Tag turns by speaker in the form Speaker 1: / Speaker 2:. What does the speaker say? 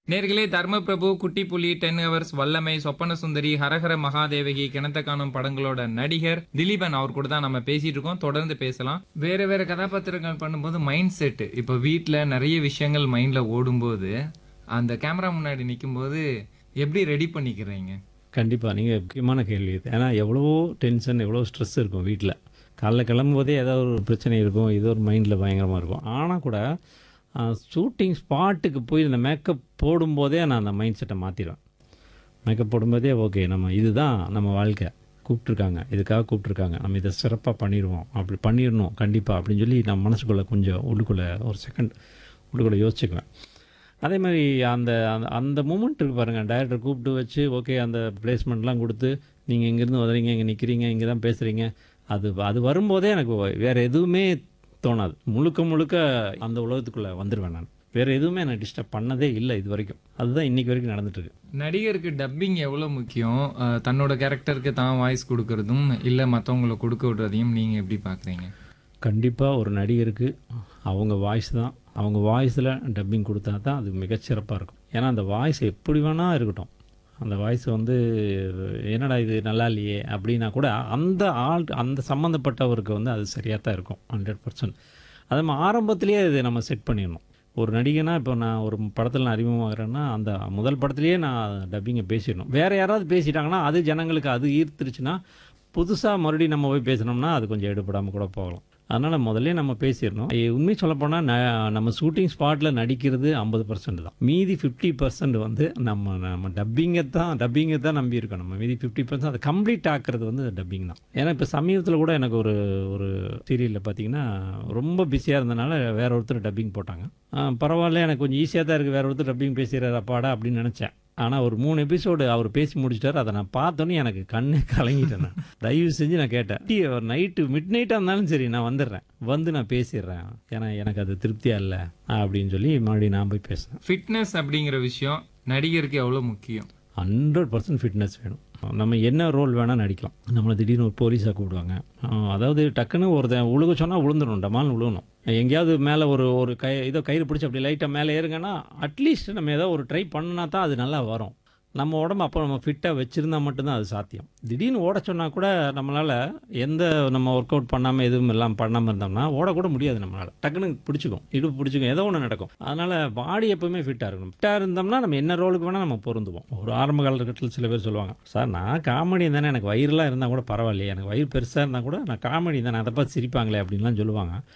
Speaker 1: நேர்களே தர்மபிரபு குட்டி புலி டென் ஹவர்ஸ் வல்லமை சொப்பன சுந்தரி ஹரஹர மகாதேவகி கிணத்த காணும் படங்களோட நடிகர் திலீபன் அவர் கூட தான் நம்ம பேசிட்டு இருக்கோம் தொடர்ந்து பேசலாம் வேற வேற கதாபாத்திரங்கள் பண்ணும்போது மைண்ட் செட் இப்போ வீட்டில் நிறைய விஷயங்கள் மைண்ட்ல ஓடும்போது அந்த கேமரா முன்னாடி நிக்கும்போது எப்படி ரெடி பண்ணிக்கிறீங்க
Speaker 2: கண்டிப்பாக நீங்கள் முக்கியமான கேள்வி இது ஏன்னா எவ்வளவோ டென்ஷன் எவ்வளோ ஸ்ட்ரெஸ் இருக்கும் வீட்டில் காலைல கிளம்பும்போதே ஏதாவது ஒரு பிரச்சனை இருக்கும் ஏதோ ஒரு மைண்டில் பயங்கரமாக இருக்கும் ஆனால் கூட ஷூட்டிங் ஸ்பாட்டுக்கு போய் இந்த மேக்கப் போடும்போதே நான் அந்த மைண்ட் செட்டை மாற்றிடுவேன் மேக்கப் போடும்போதே ஓகே நம்ம இதுதான் நம்ம வாழ்க்கை கூப்பிட்ருக்காங்க இதுக்காக கூப்பிட்ருக்காங்க நம்ம இதை சிறப்பாக பண்ணிடுவோம் அப்படி பண்ணிடணும் கண்டிப்பாக அப்படின்னு சொல்லி நான் மனசுக்குள்ளே கொஞ்சம் உள்ளுக்குள்ளே ஒரு செகண்ட் உள்ளுக்குள்ளே யோசிச்சுக்குவேன் அதே மாதிரி அந்த அந்த அந்த மூமெண்ட் இருக்கு பாருங்கள் டைரக்டர் கூப்பிட்டு வச்சு ஓகே அந்த பிளேஸ்மெண்ட்லாம் கொடுத்து நீங்கள் இங்கேருந்து வர்றீங்க இங்கே நிற்கிறீங்க இங்கே தான் பேசுகிறீங்க அது அது வரும்போதே எனக்கு வேறு எதுவுமே தோணாது முழுக்க முழுக்க அந்த உலகத்துக்குள்ளே வந்துடுவேன் நான் வேறு எதுவுமே எனக்கு டிஸ்டர்ப் பண்ணதே இல்லை இது வரைக்கும் அதுதான் இன்னைக்கு வரைக்கும் நடந்துட்டு இருக்கு
Speaker 1: நடிகருக்கு டப்பிங் எவ்வளோ முக்கியம் அஹ், தன்னோட கேரக்டருக்கு தான் வாய்ஸ் கொடுக்கறதும் இல்லை மற்றவங்களை கொடுக்க விடுறதையும் நீங்கள் எப்படி பார்க்குறீங்க
Speaker 2: கண்டிப்பாக ஒரு நடிகருக்கு அவங்க வாய்ஸ் தான் அவங்க வாய்ஸில் டப்பிங் கொடுத்தா தான் அது மிகச்சிறப்பாக இருக்கும் ஏன்னா அந்த வாய்ஸ் எப்படி வேணால் இருக்கட்டும் அந்த வாய்ஸ் வந்து என்னடா இது நல்லா இல்லையே அப்படின்னா கூட அந்த ஆள் அந்த சம்மந்தப்பட்டவருக்கு வந்து அது சரியாக தான் இருக்கும் ஹண்ட்ரட் பர்சன்ட் அதே மாதிரி ஆரம்பத்திலேயே இது நம்ம செட் பண்ணிடணும் ஒரு நடிகனா இப்போ நான் ஒரு படத்தில் நான் அறிமுகமாகறேன்னா அந்த முதல் படத்துலேயே நான் டப்பிங்கை பேசிடணும் வேறு யாராவது பேசிட்டாங்கன்னா அது ஜனங்களுக்கு அது ஈர்த்துருச்சுன்னா புதுசாக மறுபடியும் நம்ம போய் பேசினோம்னா அது கொஞ்சம் எடுபடாமல் கூட போகலாம் அதனால் முதல்ல நம்ம பேசிடணும் ஏ, உண்மை சொல்லப்போனால் ந நம்ம ஷூட்டிங் ஸ்பாட்டில் நடிக்கிறது ஐம்பது பர்சன்ட் தான் மீதி ஃபிஃப்டி பர்சன்ட் வந்து நம்ம நம்ம டப்பிங்கை தான் டப்பிங்கை தான் நம்பி இருக்கோம் நம்ம மீதி ஃபிஃப்டி பர்சன்ட் அதை கம்ப்ளீட் ஆக்குறது வந்து டப்பிங் தான் ஏன்னா இப்போ சமீபத்தில் கூட எனக்கு ஒரு ஒரு சீரியலில் பார்த்தீங்கன்னா ரொம்ப பிஸியாக இருந்தனால வேற ஒருத்தர் டப்பிங் போட்டாங்க ஆ, பரவாயில்ல எனக்கு கொஞ்சம் ஈஸியாக தான் இருக்குது வேற ஒருத்தர் டப்பிங் பேசுகிறார் அப்பாடா அப்படின்னு நினச்சேன் ஆனால் ஒரு மூணு எபிசோடு அவர் பேசி முடிச்சிட்டாரு அதை நான் பார்த்தோன்னே எனக்கு கண்ணே கலங்கிட்டேன் நான் தயவு செஞ்சு நான் கேட்டேன் "டி, ஒரு நைட்டு மிட் நைட்டாக இருந்தாலும் சரி நான் வந்துடுறேன் வந்து நான் பேசிடுறேன் ஏன்னா எனக்கு அது திருப்தியாக இல்லை அப்படின்னு சொல்லி மறுபடியும் நான் போய் பேசினேன்
Speaker 1: ஃபிட்னஸ் அப்படிங்கிற விஷயம் நடிகருக்கு எவ்வளோ முக்கியம்
Speaker 2: ஹண்ட்ரட் பர்சன்ட் ஃபிட்னஸ் வேணும் நம்ம என்ன ரோல் வேணால் நடிக்கலாம் நம்மளை திடீர்னு ஒரு போலீஸாக கூப்பிடுவாங்க ஆஹ் அதாவது டக்குன்னு ஒருத்தன் உழுக சொன்னால் விழுந்துடும் டமால்னு விழுகணும் எங்கேயாவது மேலே ஒரு ஒரு கை இதோ கயிறு பிடிச்சி அப்படி லைட்டாக மேலே ஏறுங்கன்னா அட்லீஸ்ட் நம்ம ஏதோ ஒரு ட்ரை பண்ணனா தான் அது நல்லா வரும் நம்ம உடம்பு அப்போ நம்ம ஃபிட்டாக வச்சுருந்தா மட்டும்தான் அது சாத்தியம் திடீர்னு ஓட சொன்னால் கூட நம்மளால் எந்த நம்ம ஒர்க் அவுட் பண்ணாமல் எதுவும் எல்லாம் பண்ணாமல் இருந்தோம்னா ஓடக்கூட முடியாது நம்மளால் டக்குன்னு பிடிச்சிக்கும் இடுப்பு பிடிச்சிக்கும் ஏதோ ஒன்று நடக்கும் அதனால் பாடி எப்பவுமே ஃபிட்டாக இருக்கணும் ஃபிட்டாக இருந்தோம்னா நம்ம என்ன ரோலுக்கு வேணால் நம்ம பொருந்துவோம் ஒரு ஆரம்ப காலகட்டத்தில் சில பேர் சொல்லுவாங்க சார் நான் காமெடி தானே எனக்கு வயிறுலாம் இருந்தால் கூட பரவாயில்லையே எனக்கு வயிறு பெருசாக இருந்தால் கூட நான் காமெடி தானே அதை பார்த்து சிரிப்பாங்களே அப்படின்லாம் சொல்லுவாங்க